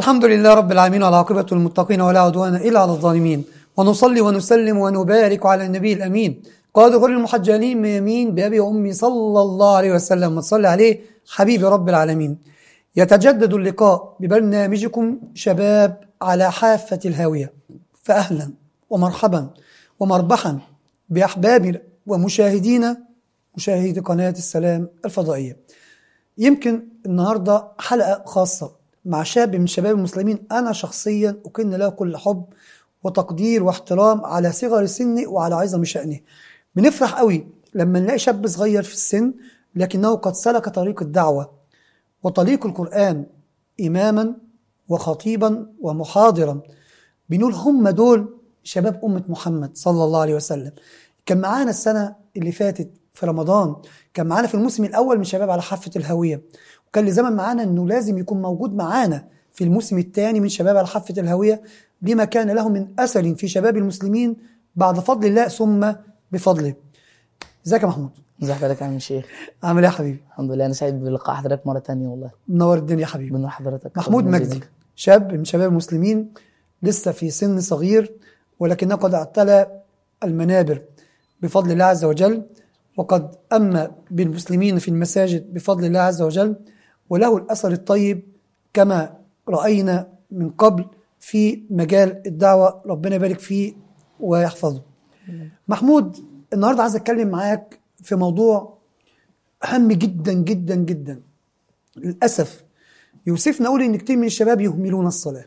الحمد لله رب العالمين والعاقبة للمتقين ولا عدوان إلا على الظالمين ونصلي ونسلم ونبارك على النبي الأمين قائد غر المحجلين من يمين بأبي وأمي صلى الله عليه وسلم وصلي عليه حبيب رب العالمين يتجدد اللقاء ببرنامجكم شباب على حافة الهاوية فأهلا ومرحبا ومربحا بأحبابنا ومشاهدينا مشاهدي قناة السلام الفضائية يمكن النهاردة حلقة خاصة مع شاب من شباب المسلمين أنا شخصيا أكن له كل حب وتقدير واحترام على صغر سنه وعلى عظم شأنه بنفرح قوي لما نلاقي شاب صغير في السن لكنه قد سلك طريق الدعوة وطريق القرآن إماما وخطيبا ومحاضرا بنقول هم دول شباب أمة محمد صلى الله عليه وسلم كان معانا السنة اللي فاتت في رمضان كان معانا في الموسم الأول من شباب على حافة الهوية وكان لزمن معانا أنه لازم يكون موجود معانا في الموسم الثاني من شباب على حافة الهوية لما كان له من أثر في شباب المسلمين بعد فضل الله ثم بفضله ازيك يا محمود ازي حضرتك يا عم الشيخ عامل ايه يا حبيبي الحمد لله انا سعيد بلقاء حضرتك مره تانية والله منور الدنيا يا حبيبي من حضرتك محمود ربنا مجدي يزيدك. شاب من شباب المسلمين لسه في سن صغير ولكنه قد اعتلى المنابر بفضل الله عز وجل وقد أما بالمسلمين في المساجد بفضل الله عز وجل وله الأثر الطيب كما رأينا من قبل في مجال الدعوة ربنا يبارك فيه ويحفظه محمود النهاردة عايز أتكلم معاك في موضوع هام جدا جدا جدا للأسف يوسفنا أقول إن كتير من الشباب يهملون الصلاة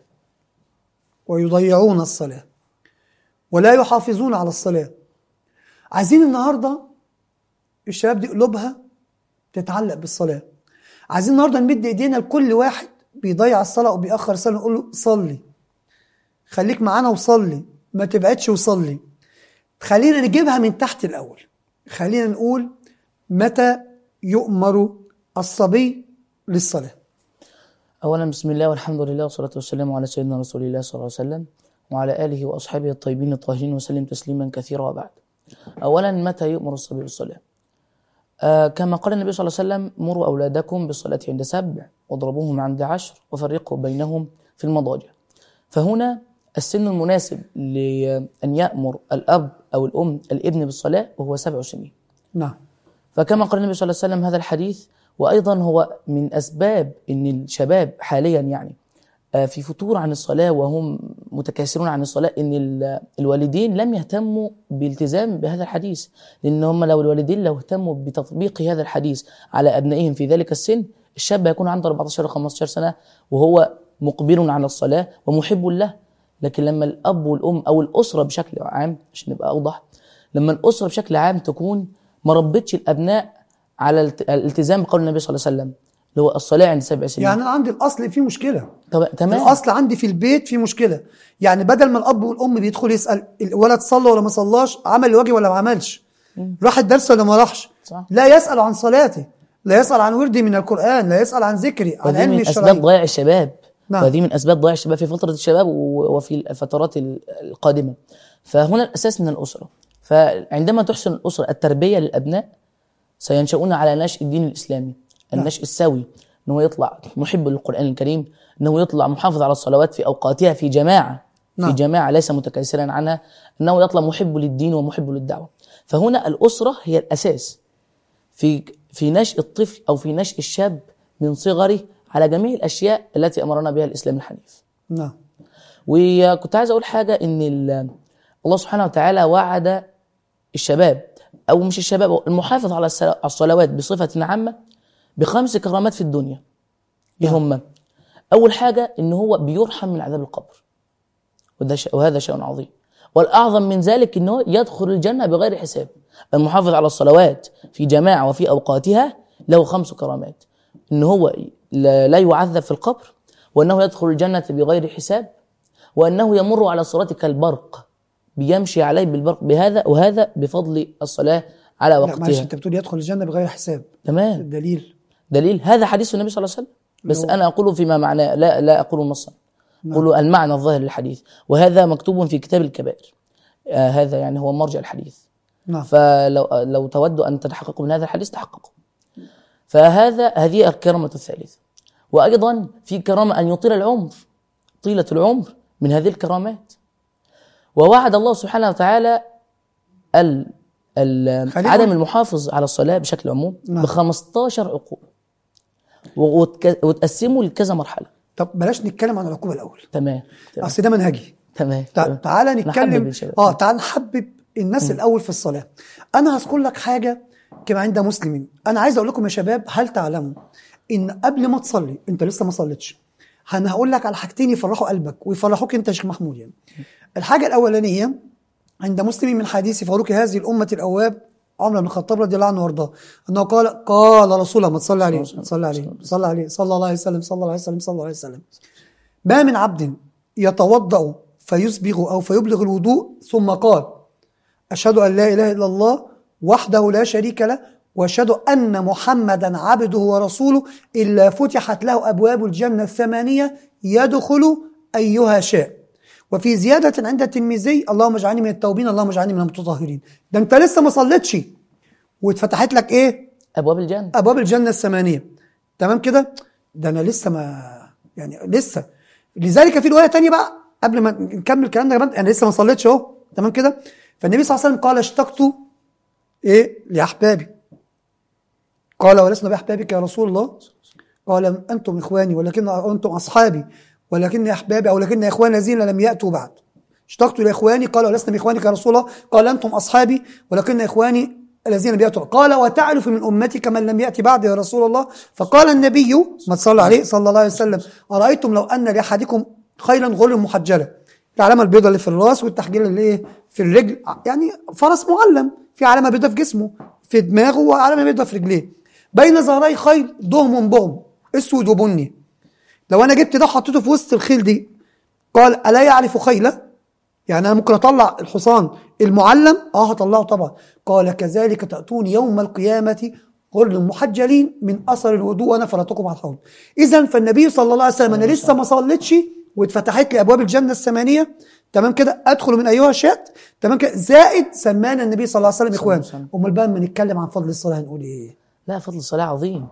ويضيعون الصلاة ولا يحافظون على الصلاة عايزين النهاردة الشباب دي قلوبها تتعلق بالصلاة عايزين النهاردة نمد إيدينا لكل واحد بيضيع الصلاة وبيأخر الصلاة نقول له صلي خليك معانا وصلي ما تبعدش وصلي خلينا نجيبها من تحت الأول خلينا نقول متى يؤمر الصبي للصلاة اولا بسم الله والحمد لله والصلاه والسلام على سيدنا رسول الله صلى الله عليه وسلم وعلى اله واصحابه الطيبين الطاهرين وسلم تسليما كثيرا وبعد اولا متى يؤمر الصبي بالصلاه آه كما قال النبي صلى الله عليه وسلم مروا اولادكم بالصلاه عند سبع واضربوهم عند عشر وفرقوا بينهم في المضاجع فهنا السن المناسب لان يامر الاب او الام الابن بالصلاه وهو سبع سنين نعم فكما قال النبي صلى الله عليه وسلم هذا الحديث وايضا هو من اسباب ان الشباب حاليا يعني آه، في فتور عن الصلاه وهم متكاسلون عن الصلاه ان ال- الوالدين لم يهتموا بالالتزام بهذا الحديث لان هم لو الوالدين لو اهتموا بتطبيق هذا الحديث على ابنائهم في ذلك السن الشاب يكون عنده 14 15 سنه وهو مقبل على الصلاه ومحب له لكن لما الاب والام او الاسره بشكل عام عشان نبقى اوضح لما الاسره بشكل عام تكون ما ربتش الابناء على الت- الالتزام بقول النبي صلى الله عليه وسلم اللي هو الصلاه عند سبع سنين يعني أنا عندي الأصل فيه مشكلة طب- تمام الأصل عندي في البيت في مشكلة يعني بدل ما الأب والأم بيدخل يسأل الولد صلى ولا ما صلاش عمل الواجب ولا ما عملش راح الدرس ولا ما راحش صح. لا يسأل عن صلاته لا يسأل عن وردي من القرآن لا يسأل عن ذكري عن ودي علمي من الشرعي اسباب ضياع الشباب نعم. ودي من اسباب ضياع الشباب في فتره الشباب و- وفي الفترات ال- القادمه فهنا الاساس من الاسره فعندما تحسن الاسره التربيه للابناء سينشؤون على نشء الدين الاسلامي النشء السوي انه يطلع محب للقران الكريم انه يطلع محافظ على الصلوات في اوقاتها في جماعه نعم. في جماعه ليس متكاسلا عنها انه يطلع محب للدين ومحب للدعوه فهنا الاسره هي الاساس في في نشء الطفل او في نشء الشاب من صغره على جميع الاشياء التي امرنا بها الاسلام الحنيف. نعم وكنت عايز اقول حاجه ان ال- الله سبحانه وتعالى وعد الشباب او مش الشباب المحافظ على الس- على الصلوات بصفه عامه بخمس كرامات في الدنيا. ايه هم؟ اول حاجه ان هو بيرحم من عذاب القبر. وده شيء وهذا شيء عظيم. والاعظم من ذلك انه يدخل الجنه بغير حساب. المحافظ على الصلوات في جماعه وفي اوقاتها له خمس كرامات. ان هو لا لا يعذب في القبر وانه يدخل الجنه بغير حساب وانه يمر على صراط كالبرق بيمشي عليه بالبرق بهذا وهذا بفضل الصلاه على لا معلش وقتها أنت بتقول يدخل الجنة بغير حساب تمام الدليل دليل هذا حديث النبي صلى الله عليه وسلم بس نعم. انا اقول فيما معناه لا لا اقول نصا اقول المعنى الظاهر للحديث وهذا مكتوب في كتاب الكبائر آه هذا يعني هو مرجع الحديث نعم فلو لو تودوا ان تتحققوا من هذا الحديث تحققوا فهذا هذه الكرامه الثالثه وايضا في كرامه ان يطيل العمر طيلة العمر من هذه الكرامات ووعد الله سبحانه وتعالى ال ال خلينا- عدم المحافظ على الصلاة بشكل عموم نعم. ب 15 عقوبة و- وتك- وتقسموا لكذا مرحلة طب بلاش نتكلم عن العقوبه الاول تمام تمام اصل ده منهجي تمام تع- تمام. تعالى نحبب نتكلم الشباب. اه تعالى نحبب الناس الاول في الصلاه انا هذكر لك حاجه كما عند مسلمين انا عايز اقول لكم يا شباب هل تعلموا ان قبل ما تصلي انت لسه ما صليتش انا هقول لك على حاجتين يفرحوا قلبك ويفرحوك انت يا شيخ محمود يعني الحاجه الاولانيه عند مسلم من حديث فاروق هذه الامه الاواب عمر بن الخطاب رضي الله عنه وارضاه انه قال قال رسول الله ما تصلي عليه صلى عليه صلى عليه صلى الله عليه وسلم صلى الله عليه وسلم صلى الله عليه وسلم ما من عبد يتوضأ فيسبغ أو فيبلغ الوضوء ثم قال أشهد أن لا إله إلا الله وحده لا شريك له وأشهد أن محمدا عبده ورسوله إلا فتحت له أبواب الجنة الثمانية يدخل أيها شاء وفي زيادة عند الترمذي اللهم اجعلني من التوبين اللهم اجعلني من المتطهرين ده أنت لسه ما صليتش واتفتحت لك إيه أبواب الجنة ابواب الجنه الثمانيه تمام كده ده انا لسه ما يعني لسه لذلك في روايه تانية بقى قبل ما نكمل كلامنا يا جماعه انا لسه ما صليتش اهو تمام كده فالنبي صلى الله عليه وسلم قال اشتقت ايه لاحبابي قال ولسنا باحبابك يا رسول الله قال انتم اخواني ولكن انتم اصحابي ولكن احبابي او لكن اخواني الذين لم ياتوا بعد اشتقت لاخواني قال ولسنا باخوانك يا رسول الله قال انتم اصحابي ولكن اخواني الذين لم ياتوا قال وتعرف من امتك من لم ياتي بعد يا رسول الله فقال النبي ما صلى عليه صلى الله عليه وسلم ارايتم لو ان لاحدكم خيلا غر محجله العلامه البيضاء اللي في الراس والتحجيل اللي ايه في الرجل يعني فرس معلم في علامه بيضاء في جسمه في دماغه وعلامه بيضاء في رجليه بين ظهري خيل دهم بهم اسود وبني لو انا جبت ده وحطيته في وسط الخيل دي قال الا يعرف خيله يعني انا ممكن اطلع الحصان المعلم اه هطلعه طبعا قال كذلك تاتون يوم القيامه غر محجلين من اثر الوضوء وانا فرطكم على الحوض اذا فالنبي صلى الله عليه وسلم انا لسه ما صليتش واتفتحت لي ابواب الجنه الثمانيه تمام كده ادخل من ايها شئت تمام كده زائد سمانا النبي صلى الله عليه وسلم اخوان وسلم. امال بقى لما نتكلم عن فضل الصلاه هنقول ايه لا فضل الصلاة عظيم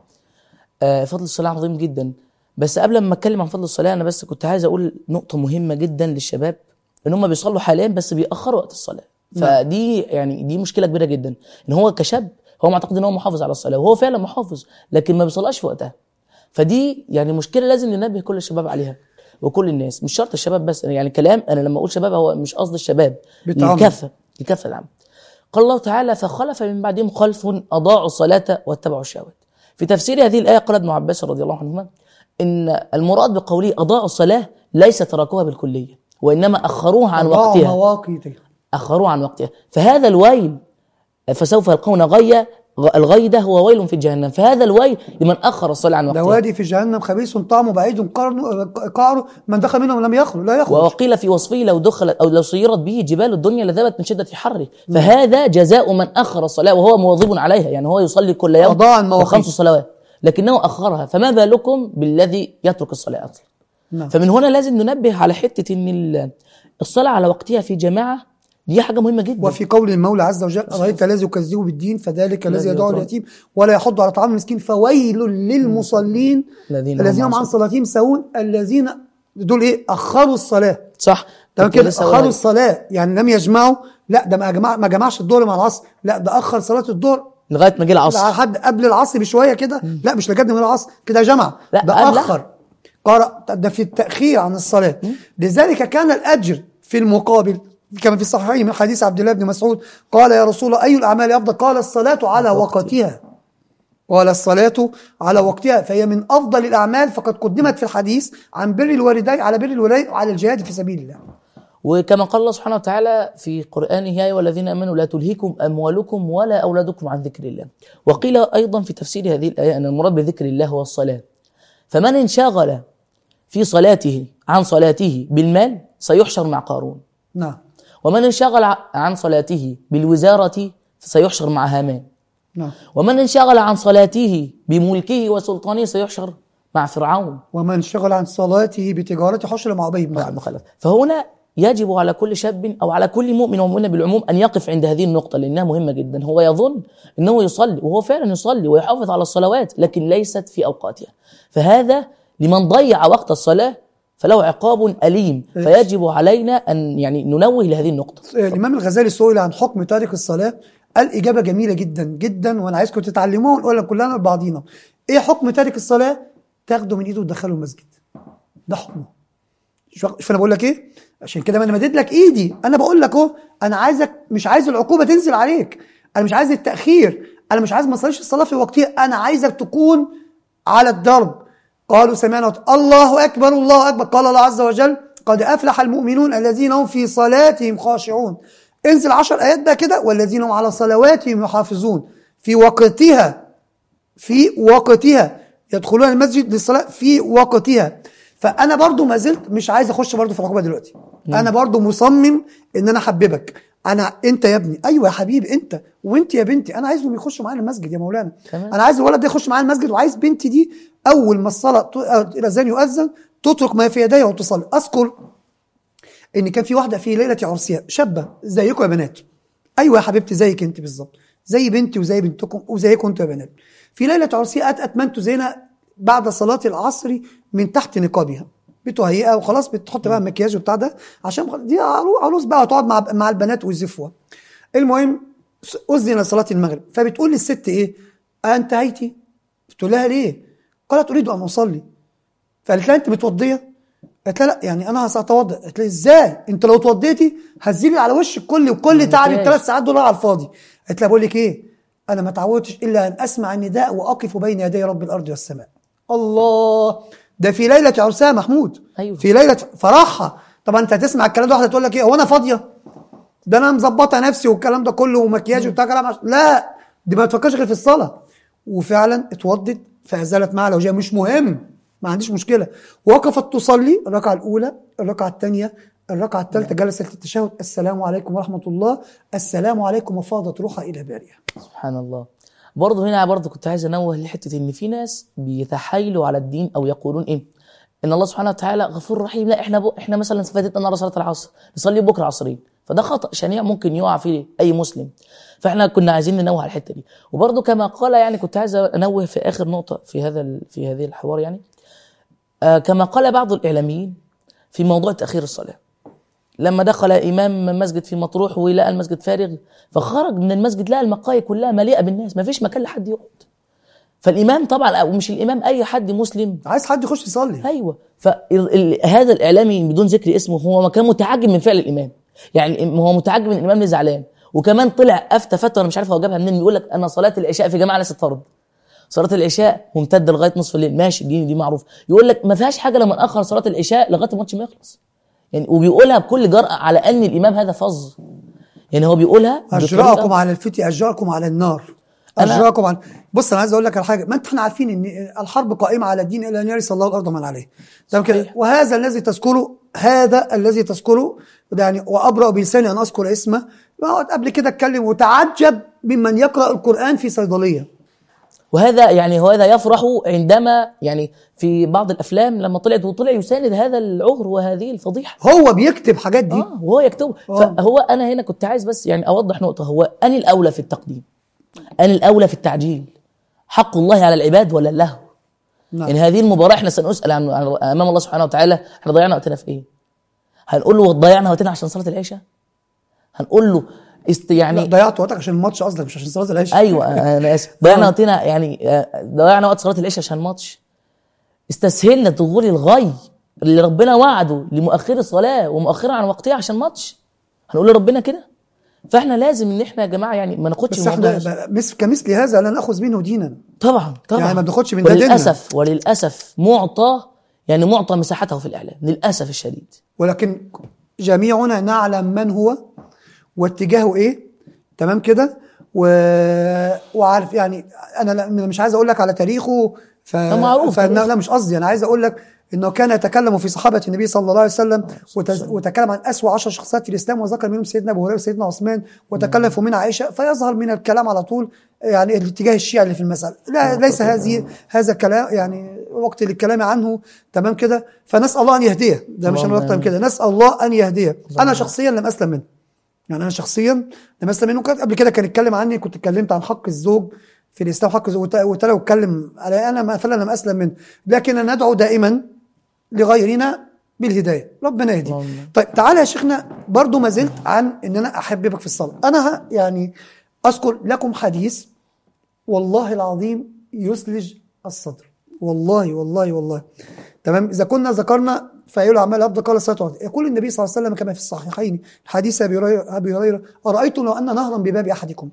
آه فضل الصلاة عظيم جدا بس قبل ما اتكلم عن فضل الصلاة انا بس كنت عايز اقول نقطة مهمة جدا للشباب ان هم بيصلوا حاليا بس بيأخروا وقت الصلاة فدي يعني دي مشكلة كبيرة جدا ان هو كشاب هو معتقد ان هو محافظ على الصلاة وهو فعلا محافظ لكن ما بيصليش في وقتها فدي يعني مشكلة لازم ننبه كل الشباب عليها وكل الناس مش شرط الشباب بس يعني كلام انا لما اقول شباب هو مش قصد الشباب بالتعامل. الكافة الكافة العامة قال الله تعالى فخلف من بعدهم خلف اضاعوا الصلاه واتبعوا الشهوات. في تفسير هذه الايه قال ابن عباس رضي الله عنهما ان المراد بقوله اضاعوا الصلاه ليس تركوها بالكليه وانما اخروها عن ضاعوا وقتها مواقيتها اخروها عن وقتها فهذا الويل فسوف يلقون غيا الغي ده هو ويل في جهنم فهذا الويل لمن اخر الصلاه عن ده وقتها وادي في جهنم خبيث طعمه بعيد قرن قعره من دخل منهم لم يخلو لا يخرج وقيل في وصفه لو دخلت او لو سيرت به جبال الدنيا لذهبت من شده حره فهذا جزاء من اخر الصلاه وهو مواظب عليها يعني هو يصلي كل يوم أضاع المواقيت. وخمس صلوات لكنه اخرها فما بالكم بالذي يترك الصلاه اصلا نعم. فمن هنا لازم ننبه على حته ان ال- الصلاه على وقتها في جماعه دي حاجه مهمه جدا وفي قول المولى عز وجل أرأيت الذي يكذب بالدين فذلك الذي الذي يدعو يطعم. اليتيم ولا يحض على طعام المسكين فويل للمصلين الذين هم الذين هم عن عن صلاتهم سهون الذين دول ايه أخروا الصلاة صح تمام كنت كده لسه أقول أخروا هذا. الصلاة يعني لم يجمعوا لا ده ما جمع ما جمعش الظهر مع العصر لا ده أخر صلاة الظهر لغايه ما جه العصر لحد قبل العصر بشوية كده لا مش لجد من العصر كده جمع لا، ده قبل- أخر قرأ ده في التأخير عن الصلاة لذلك كان الأجر في المقابل كما في الصحيحين من حديث عبد الله بن مسعود قال يا رسول الله أي الأعمال أفضل قال الصلاة على وقتها قال الصلاة على وقتها فهي من أفضل الأعمال فقد قدمت في الحديث عن بر الوالدين على بر الوالدين وعلى الجهاد في سبيل الله وكما قال الله سبحانه وتعالى في قرآنه يا أيها الذين آمنوا لا تلهكم أموالكم ولا أولادكم عن ذكر الله وقيل أيضا في تفسير هذه الآية أن المراد بذكر الله هو الصلاة فمن انشغل في صلاته عن صلاته بالمال سيحشر مع قارون نعم ومن انشغل ع- عن صلاته بالوزارة سيحشر مع هامان نعم ومن انشغل عن صلاته بملكه وسلطانه سيحشر مع فرعون ومن انشغل عن صلاته بتجارته حشر مع أبي بن مع خلف المخالفة فهنا يجب على كل شاب او على كل مؤمن ومؤمنه بالعموم ان يقف عند هذه النقطه لانها مهمه جدا هو يظن انه يصلي وهو فعلا يصلي ويحافظ على الصلوات لكن ليست في اوقاتها فهذا لمن ضيع وقت الصلاه فله عقاب أليم فيجب علينا أن يعني ننوه لهذه النقطة الامام الغزالي سئل عن حكم تارك الصلاه قال اجابه جميله جدا جدا وانا عايزكم تتعلموها ونقولها كلنا لبعضينا ايه حكم تارك الصلاه تاخده من ايده وتدخله المسجد ده حكمه شوف شوف انا بقول لك ايه عشان كده ما انا مديت لك ايدي انا بقول لك اهو انا عايزك مش عايز العقوبه تنزل عليك انا مش عايز التاخير انا مش عايز ما تصليش الصلاه في وقتها انا عايزك تكون على الدرب قالوا سمعنا وط- الله اكبر الله اكبر قال الله عز وجل قد افلح المؤمنون الذين هم في صلاتهم خاشعون انزل عشر ايات بقى كده والذين هم على صلواتهم يحافظون في وقتها في وقتها يدخلون المسجد للصلاة في وقتها فأنا برضو ما زلت مش عايز أخش برضو في العقوبة دلوقتي أنا برضو مصمم إن أنا أحببك أنا أنت يا ابني أيوة يا حبيبي أنت وأنت يا بنتي أنا عايزهم يخشوا معانا المسجد يا مولانا تمام. أنا عايز الولد ده يخش معايا المسجد وعايز بنتي دي أول ما الصلاة ت- آه، الأذان يؤذن تترك ما في يديها وتصلي أذكر ان كان في واحده في ليله عرسها شابه زيكم يا بنات ايوه يا حبيبتي زيك انت بالظبط زي بنتي وزي بنتكم وزيكم انتوا يا بنات في ليله عرسها أت اتمنت زينه بعد صلاه العصر من تحت نقابها بتهيئها وخلاص بتحط بقى المكياج وبتاع ده عشان خ- دي عرو- عروس بقى تقعد مع مع البنات ويزفوها المهم س- اذن صلاه المغرب فبتقول للست ايه انتهيتي قلت لها ليه قالت اريد ان اصلي فقالت لها انت متوضيه قالت لها لا يعني انا هتوضا قالت لها ازاي انت لو اتوضيتي هتزيلي على وشك كل وكل تعبي ممتاز. الثلاث ساعات دول على الفاضي قالت لها بقول لك ايه انا ما اتعودتش الا ان اسمع النداء واقف بين يدي رب الارض والسماء الله ده في ليله عرسها محمود أيوة. في ليله فرحها طبعا انت هتسمع الكلام ده واحده تقول لك ايه هو انا فاضيه ده انا مظبطه نفسي والكلام ده كله ومكياج وبتاع كلام عش... لا دي ما تفكرش غير في الصلاه وفعلا اتوضت فازالت معها لوجهها مش مهم ما عنديش مشكله وقفت تصلي الركعه الاولى الركعه الثانيه الركعه الثالثه جلست التشهد السلام عليكم ورحمه الله السلام عليكم وفاضت روحها الى بارئها سبحان الله برضه هنا برضه كنت عايز انوه لحته ان في ناس بيتحايلوا على الدين او يقولون ايه ان الله سبحانه وتعالى غفور رحيم لا احنا ب... احنا مثلا فاتتنا النهارده صلاه العصر نصلي بكره عصرين فده خطا شنيع ممكن يقع فيه اي مسلم فاحنا كنا عايزين ننوه على الحته دي وبرضه كما قال يعني كنت عايز انوه في اخر نقطه في هذا ال... في هذه الحوار يعني آه كما قال بعض الاعلاميين في موضوع تاخير الصلاه لما دخل امام مسجد في مطروح ولقى المسجد فارغ فخرج من المسجد لقى المقاهي كلها مليئه بالناس ما فيش مكان لحد يقعد فالامام طبعا او مش الامام اي حد مسلم عايز حد يخش يصلي ايوه فهذا الاعلامي بدون ذكر اسمه هو كان متعجب من فعل الامام يعني هو متعجب من الامام اللي زعلان وكمان طلع افتى فتوى انا مش عارف هو جابها منين بيقول لك ان صلاه العشاء في جماعه ليست فرض صلاه العشاء ممتده لغايه نصف الليل ماشي دي دي معروف يقول لك ما فيهاش حاجه لما ناخر صلاه العشاء لغايه الماتش ما يخلص يعني وبيقولها بكل جرأة على ان الامام هذا فظ يعني هو بيقولها اجراكم بطريقة- على الفتي اجراكم على النار أنا- اجراكم على بص انا عايز اقول لك على حاجه ما انت احنا عارفين ان الحرب قائمه على الدين الا ان يرث الله الارض من عليه تمام كده صحيح. وهذا الذي تذكره هذا الذي تذكره ده يعني وابرأ بلساني ان اذكر اسمه وقعد قبل كده اتكلم وتعجب ممن يقرا القران في صيدليه وهذا يعني هذا يفرح عندما يعني في بعض الافلام لما طلعت وطلع يساند هذا العهر وهذه الفضيحه هو بيكتب حاجات دي اه وهو يكتبه آه. فهو انا هنا كنت عايز بس يعني اوضح نقطه هو ان الاولى في التقديم ان الاولى في التعجيل حق الله على العباد ولا اللهو نعم. يعني هذه المباراه احنا سنسال عن عن- امام الله سبحانه وتعالى احنا ضيعنا وقتنا في ايه هنقول له ضيعنا وقتنا عشان صلاه العشاء هنقول له است لا يعني ضيعت وقتك عشان الماتش قصدك مش عشان صلاه العشاء ايوه انا اسف ضيعنا آه. وقتنا يعني آه، ضيعنا وقت صلاه العشاء عشان ماتش استسهلنا دخول الغي اللي ربنا وعده لمؤخر الصلاه ومؤخرها عن وقتها عشان ماتش هنقول لربنا كده فاحنا لازم ان احنا يا جماعه يعني ما ناخدش بس الموضوع احنا ب- مثل كمثل هذا لا ناخذ منه دينا طبعا طبعا يعني ما بناخدش من ده ديننا. وللاسف وللاسف معطى يعني معطى مساحته في الاعلام للاسف الشديد ولكن جميعنا نعلم من هو واتجاهه ايه تمام كده و... وعارف يعني انا لا- مش عايز اقول لك على تاريخه ف... ده معروف فإن... تاريخه. لا مش قصدي انا عايز اقول لك انه كان يتكلم في صحابه النبي صلى الله عليه وسلم وت... وتكلم عن اسوا عشر شخصيات في الاسلام وذكر منهم سيدنا ابو هريره وسيدنا عثمان وتكلم في من عائشه فيظهر من الكلام على طول يعني الاتجاه الشيعي اللي في المساله لا ليس هذه هذا كلام يعني وقت للكلام عنه تمام كده فنسال الله ان يهديه ده مش اللهم انا اكتر من كده نسال الله ان يهديه انا شخصيا لم اسلم منه يعني انا شخصيا لم اسلم منه كان قبل كده كان اتكلم عني كنت اتكلمت عن حق الزوج في الاسلام حق الزوج وت- وتلا واتكلم على انا ما فعلا لم اسلم منه لكن ندعو دائما لغيرنا بالهدايه ربنا يهدي اللهم. طيب تعالى يا شيخنا برضو ما زلت عن ان انا احببك في الصلاه انا ه- يعني اذكر لكم حديث والله العظيم يثلج الصدر والله والله والله تمام اذا كنا ذكرنا فاعل اعمال ابدا قال الصلاه والسلام. يقول النبي صلى الله عليه وسلم كما في الصحيحين حديث ابي هريره ابي هريره ارايتم لو ان نهرا بباب احدكم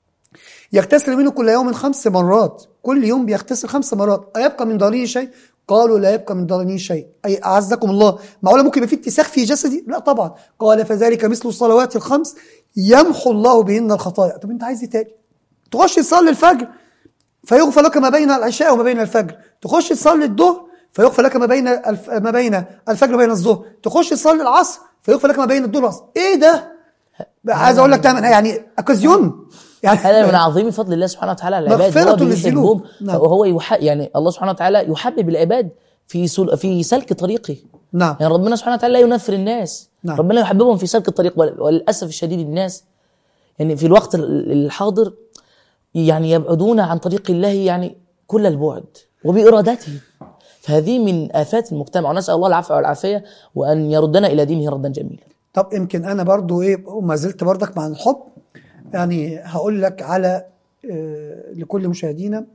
يغتسل منه كل يوم خمس مرات كل يوم بيغتسل خمس مرات أيبقى من ضرره شيء قالوا لا يبقى من ضرره شيء أي أعزكم الله معقولة ممكن يبقى في اتساخ في جسدي لا طبعا قال فذلك مثل الصلوات الخمس يمحو الله بهن الخطايا طب أنت عايز إيه تاني تخش تصلي الفجر فيغفر لك ما بين العشاء وما بين الفجر تخش تصلي الظهر فيغفر لك ما بين الف... ما بين الفجر وبين الظهر تخش تصلي العصر فيغفر لك ما بين الظهر والعصر ايه ده عايز اقول لك تعمل يعني اكازيون يعني هذا من عظيم فضل الله سبحانه وتعالى على العباد مغفرة هو للذنوب. بيحبهم نعم. وهو يح... يعني الله سبحانه وتعالى يحبب العباد في سل... في سلك طريقه نعم يعني ربنا سبحانه وتعالى لا ينفر الناس نعم. ربنا يحببهم في سلك الطريق ول- وللاسف الشديد الناس يعني في الوقت ال- الحاضر يعني يبعدون عن طريق الله يعني كل البعد وبارادته فهذه من افات المجتمع ونسال الله العفو والعافيه وان يردنا الى دينه ردا جميلا طب يمكن انا برضو ايه وما زلت برضك مع الحب يعني هقول لك على آه، لكل مشاهدينا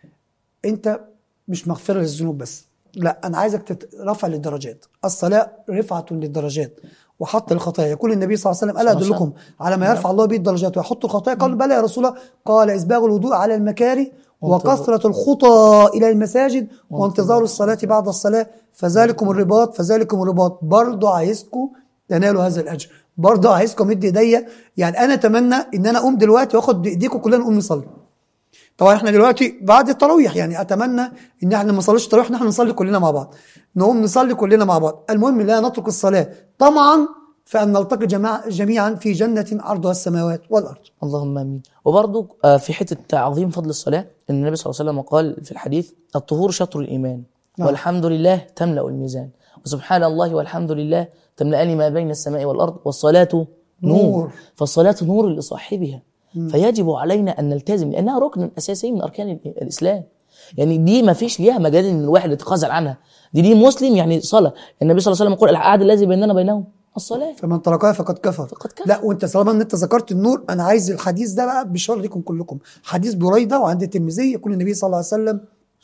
انت مش مغفرة للذنوب بس لا انا عايزك تترفع للدرجات الصلاة رفعة للدرجات وحط الخطايا يقول النبي صلى الله عليه وسلم الا صلى الله عليه ادلكم على ما يرفع الله به الدرجات ويحط الخطايا قال بلى يا رسول الله قال اسباغ الوضوء على المكاره وكثرة الخطى إلى المساجد وانتظار الصلاة بعد الصلاة فذلكم الرباط فذلكم الرباط برضو عايزكم تنالوا هذا الأجر برضو عايزكم مد ايديا يعني أنا أتمنى إن أنا أقوم دلوقتي وآخد بإيديكم كلنا نقوم نصلي طبعا احنا دلوقتي بعد التراويح يعني اتمنى ان احنا ما نصليش التراويح ان احنا نصلي كلنا مع بعض نقوم نصلي كلنا مع بعض المهم لا نترك الصلاه طمعا فان نلتقي جماعة جميعا في جنه عرضها السماوات والارض اللهم امين وبرضو آه، في حته تعظيم فضل الصلاه ان النبي صلى الله عليه وسلم قال في الحديث الطهور شطر الايمان نعم. والحمد لله تملا الميزان وسبحان الله والحمد لله تملأان ما بين السماء والارض والصلاه نور, نور. فالصلاه نور لصاحبها فيجب علينا ان نلتزم لانها ركن اساسي من اركان ال- الاسلام يعني دي ما فيش ليها مجال ان الواحد يتخاذل عنها دي دي مسلم يعني صلاه النبي صلى الله عليه وسلم يقول العهد الذي بيننا وبينهم الصلاه فمن تركها فقد كفر فقد كفر. لا وانت طالما ان انت ذكرت النور انا عايز الحديث ده بقى بشار لكم كلكم حديث بريده وعند الترمذي يقول النبي صلى الله عليه وسلم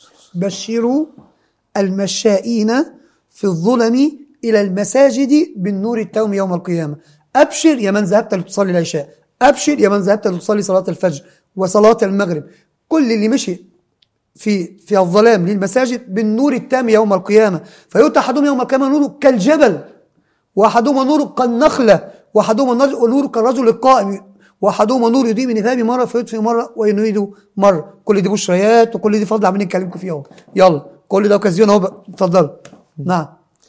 بشروا المشائين في الظلم الى المساجد بالنور التوم يوم القيامه ابشر يا من ذهبت لتصلي العشاء ابشر يا من ذهبت لتصلي صلاه الفجر وصلاه المغرب كل اللي مشي في في الظلام للمساجد بالنور التام يوم القيامه فيؤتى احدهم يوم القيامه نوره كالجبل واحدهما نور كالنخله واحدهما نور- نور كالرجل القائم واحدهما نور يضيء من ذهب مره فيطفئ مره وينيد مره كل دي بشريات وكل دي فضل عمالين نكلمكم فيها اهو يلا كل ده اوكازيون اهو بقى. اتفضلوا نعم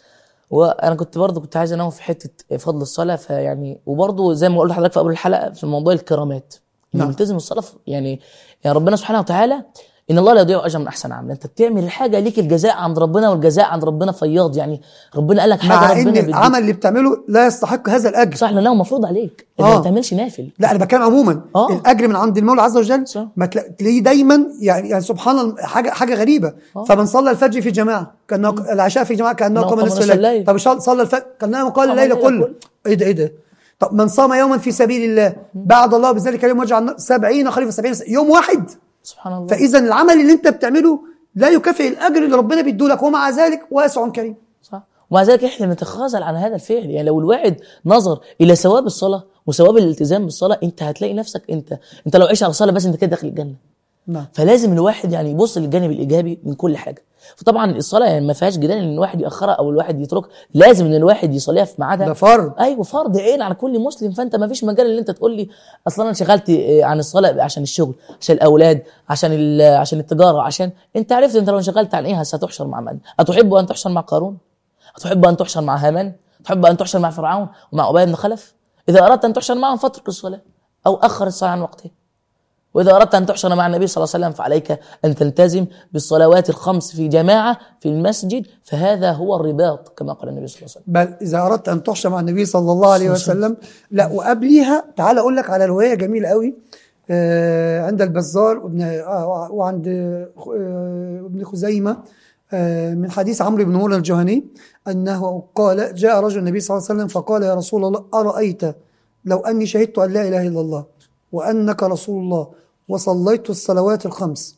وانا كنت برضه كنت عايز انوه في حته فضل الصلاه فيعني وبرضه زي ما قلت لحضرتك في اول الحلقه في موضوع الكرامات نعم. نعم. نلتزم الصلاه في- يعني يعني ربنا سبحانه وتعالى ان الله لا يضيع اجر من احسن عمل انت بتعمل الحاجه ليك الجزاء عند ربنا والجزاء عند ربنا فياض يعني ربنا قال لك حاجه مع ربنا ان بيديك. العمل اللي بتعمله لا يستحق هذا الاجر صح لانه مفروض عليك انت آه. ما تعملش نافل لا انا بتكلم عموما آه. الاجر من عند المولى عز وجل صح. ما تلا- تلاقيه دايما يعني يعني سبحان الله حاجه حاجه غريبه فمن صلى الفجر في جماعه كانه العشاء في جماعه كانه كأنه قام قام نصف نصف الليل الليل. طب شال- صلى الفجر كانه قال قام الليل الليل كله كله. ايه ده ايه ده طب من صام يوما في سبيل الله بعد الله بذلك اليوم وجع النار 70 خليفه 70 سنة. يوم واحد سبحان الله فاذا العمل اللي انت بتعمله لا يكافئ الاجر اللي ربنا بيديه لك ومع ذلك واسع كريم صح ومع ذلك احنا نتخاذل عن هذا الفعل يعني لو الواحد نظر الى ثواب الصلاه وثواب الالتزام بالصلاه انت هتلاقي نفسك انت انت لو عشت على الصلاه بس انت كده داخل الجنه نعم فلازم الواحد يعني يبص للجانب الايجابي من كل حاجه فطبعا الصلاه يعني ما فيهاش جدال ان الواحد ياخرها او الواحد يتركها لازم ان الواحد يصليها في ميعادها ده فرض ايوه فرض عين على كل مسلم فانت ما فيش مجال ان انت تقول لي اصلا انا انشغلت آه، عن الصلاه عشان الشغل عشان الاولاد عشان ال- عشان التجاره عشان انت عرفت انت لو انشغلت عن ايه ستحشر مع من اتحب ان تحشر مع قارون اتحب ان تحشر مع هامان تحب ان تحشر مع فرعون ومع ابي بن خلف اذا اردت ان تحشر معهم فاترك الصلاه او اخر الصلاه عن وقتها وإذا أردت أن تحشر مع النبي صلى الله عليه وسلم فعليك أن تلتزم بالصلوات الخمس في جماعة في المسجد فهذا هو الرباط كما قال النبي صلى الله عليه وسلم بل إذا أردت أن تحشى مع النبي صلى الله عليه وسلم لا وقبليها تعال أقول لك على رواية جميلة قوي آه، عند البزار وابن آه، وعند آه، ابن خزيمة آه، من حديث عمرو بن مولى الجهني أنه قال جاء رجل النبي صلى الله عليه وسلم فقال يا رسول الله أرأيت لو أني شهدت أن لا إله إلا الله وأنك رسول الله وصليت الصلوات الخمس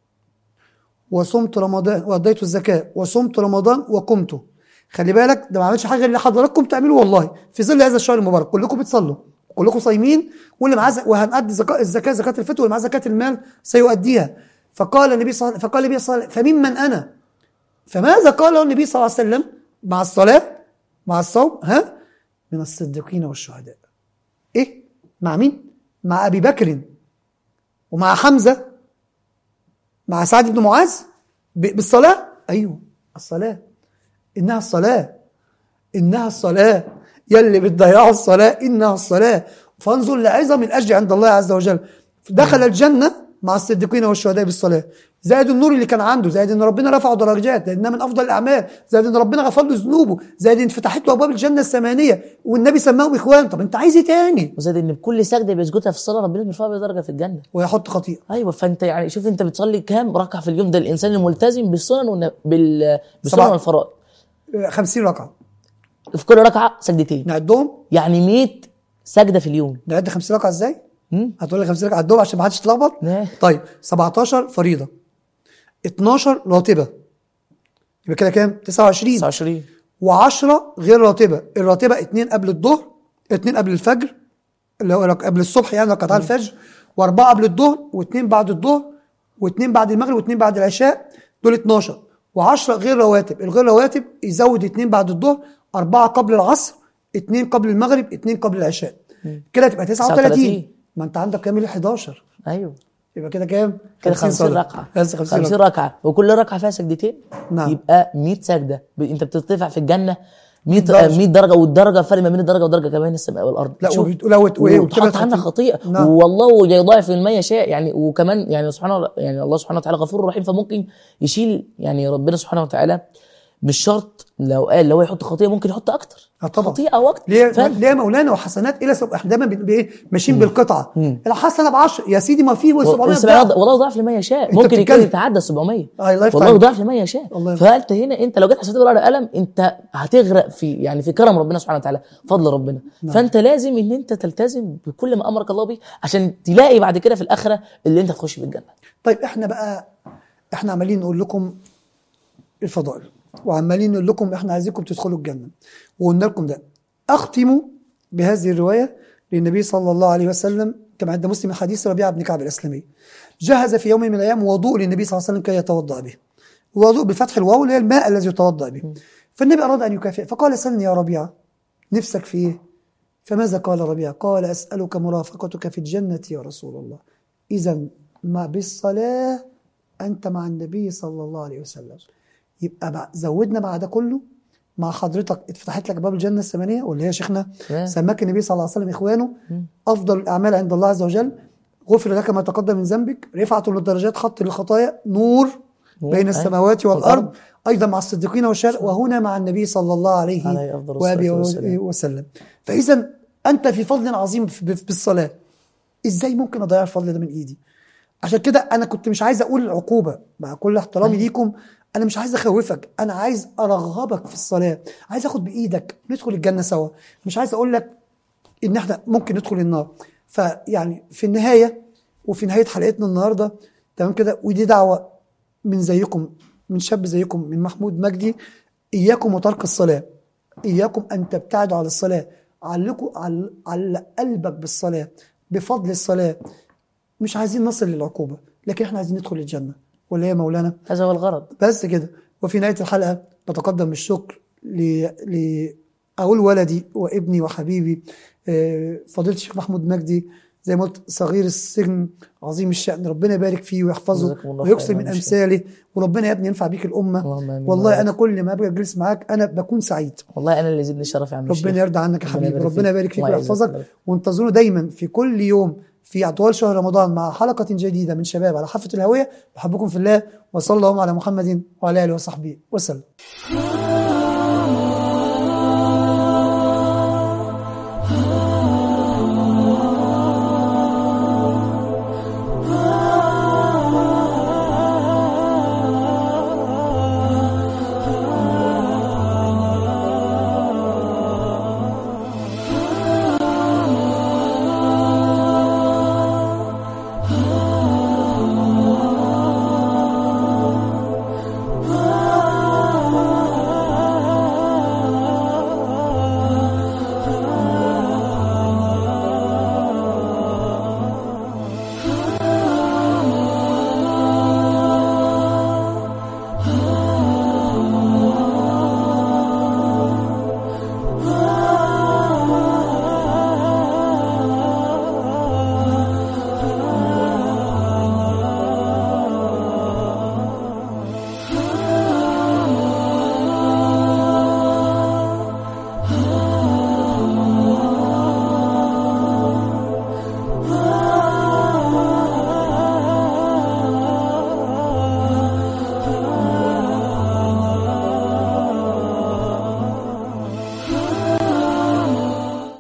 وصمت رمضان وأديت الزكاة وصمت رمضان وقمت خلي بالك ده ما عملش حاجة اللي حضراتكم تعملوا والله في ظل هذا الشهر المبارك كلكم بتصلوا كلكم صايمين واللي معاه زك- وهنأدي زكاة الزكاة زكاة الفطر واللي معاه زكاة المال سيؤديها فقال النبي صلى الله فقال النبي صلى الله عليه وسلم فممن أنا فماذا قاله النبي صلى الله عليه وسلم مع الصلاة مع الصوم ها من الصديقين والشهداء ايه مع مين مع ابي بكر ومع حمزة مع سعد بن معاذ ب- بالصلاة ايوه الصلاة انها الصلاة انها الصلاة يلي بتضيعوا الصلاة انها الصلاة فانظر لعظم الاجر عند الله عز وجل دخل الجنة مع الصديقين والشهداء بالصلاة زائد النور اللي كان عنده زائد ان ربنا رفعه درجات لانها من افضل الاعمال زائد ان ربنا غفر له ذنوبه زائد ان فتحت له ابواب الجنة الثمانية والنبي سماهم اخوان طب انت عايز ايه تاني وزاد ان بكل سجده بيسجدها في الصلاه ربنا بيرفع بيه درجه في الجنه ويحط خطيئة ايوه فانت يعني شوف انت بتصلي كام ركعه في اليوم ده الانسان الملتزم بالسنن والن... بال... بالسنن سبعة. والفرائض 50 ركعة في كل ركعه سجدتين نعدهم يعني 100 سجده في اليوم نعد 50 ركعة ازاي؟ مم. هتقول لي 50 ركعة عدهم عشان ما حدش يتلخبط نه. طيب 17 فريضة 12 راتبة يبقى كده كام؟ 29 29 و10 غير راتبة الراتبة اتنين قبل الظهر اتنين قبل الفجر اللي هو رك- قبل الصبح يعني ركعتين الفجر واربعة قبل الظهر واتنين بعد الظهر واتنين بعد المغرب واتنين بعد العشاء دول 12 و10 غير رواتب الغير رواتب يزود اتنين بعد الظهر أربعة قبل العصر اتنين قبل المغرب اتنين قبل العشاء كده تبقى 39 39. ما انت عندك كام 11 ايوه يبقى كده كام؟ كده 50 صلاة. ركعه بس 50 50 ركعة ركعه وكل ركعه فيها سجدتين نعم. يبقى 100 سجده ب... انت بترتفع في الجنه 100 درجة. 100 درجه والدرجه فرق ما بين الدرجه ودرجه كمان السماء والارض لا شوف. وبتقول لا وت- وإيه؟ وتحط وبتبعد عنك خطيئة. خطيئه نعم. والله يضاعف ما يشاء يعني وكمان يعني سبحانه يعني الله سبحانه وتعالى غفور رحيم فممكن يشيل يعني ربنا سبحانه وتعالى مش شرط لو قال لو يحط خطيئه ممكن يحط اكتر آه طبعا. خطيئه او اكتر ليه فاهم؟ ليه يا مولانا وحسنات الى سب... احنا دايما بن- بايه ماشيين بالقطعه الحسنه ب 10 يا سيدي ما في 700 والسبعمية والله يضاعف لما يشاء أنت ممكن يكون بتتكلم. يتعدى 700 آه، لايف والله تايم. يضاعف لما يشاء الله فانت هنا انت لو جيت حسبت بالورقه قلم انت هتغرق في يعني في كرم ربنا سبحانه وتعالى فضل ربنا فانت لازم ان انت تلتزم بكل ما امرك الله به عشان تلاقي بعد كده في الاخره اللي انت تخش بالجنه طيب احنا بقى احنا عمالين نقول لكم الفضائل وعمالين نقول لكم احنا عايزينكم تدخلوا الجنه وقلنا لكم ده اختم بهذه الروايه للنبي صلى الله عليه وسلم كما عند مسلم من حديث ربيعه بن كعب الاسلمي جهز في يوم من الايام وضوء للنبي صلى الله عليه وسلم كي يتوضا به وضوء بفتح الواو اللي هي الماء الذي يتوضا به فالنبي اراد ان يكافئ فقال سلني يا ربيعه نفسك في ايه فماذا قال ربيعه قال اسالك مرافقتك في الجنه يا رسول الله اذا ما بالصلاه انت مع النبي صلى الله عليه وسلم يبقى بقى زودنا مع ده كله مع حضرتك اتفتحت لك باب الجنه الثمانيه واللي هي شيخنا تمام. سماك النبي صلى الله عليه وسلم اخوانه افضل الاعمال عند الله عز وجل غفر لك ما تقدم من ذنبك رفعة للدرجات خط للخطايا نور نور، بين أي. السماوات والارض والأرض. ايضا مع الصديقين والشهداء وهنا مع النبي صلى الله عليه عليه أفضل وآله الصلاة والسلام. وسلم فاذا انت في فضل عظيم في- بالصلاه ازاي ممكن اضيع الفضل ده من ايدي عشان كده انا كنت مش عايز اقول العقوبه مع كل احترامي ليكم انا مش عايز اخوفك انا عايز ارغبك في الصلاه عايز اخد بايدك ندخل الجنه سوا مش عايز اقول لك ان احنا ممكن ندخل النار فيعني في النهايه وفي نهايه حلقتنا النهارده تمام كده ودي دعوه من زيكم من شاب زيكم من محمود مجدي اياكم وترك الصلاه اياكم ان تبتعدوا عن الصلاه علقوا على على قلبك بالصلاه بفضل الصلاه مش عايزين نصل للعقوبه لكن احنا عايزين ندخل الجنه ولا يا مولانا هذا هو الغرض بس كده وفي نهاية الحلقة بتقدم بالشكر ل ل أقول ولدي وابني وحبيبي آه، فضيلة الشيخ محمود مجدي زي ما قلت صغير السن عظيم الشأن ربنا يبارك فيه ويحفظه جزاكم الله ويكسر خيرا من يا شيخ. أمثاله وربنا يا ابني ينفع بيك الأمة اللهم آمين والله يا أنا رب. كل ما أبقى أجلس معاك أنا بكون سعيد والله انا اللي يزيدني الشرف يا عم الشيخ. ربنا يرضى عنك يا ربنا حبيبي يبارك ربنا فيك. يبارك فيك الله يعزك ويحفظك الله. وانتظرونا دايما في كل يوم في أطوال شهر رمضان مع حلقة جديدة من شباب على حافة الهوية بحبكم في الله وصلى الله على محمد وعلى آله وصحبه وسلم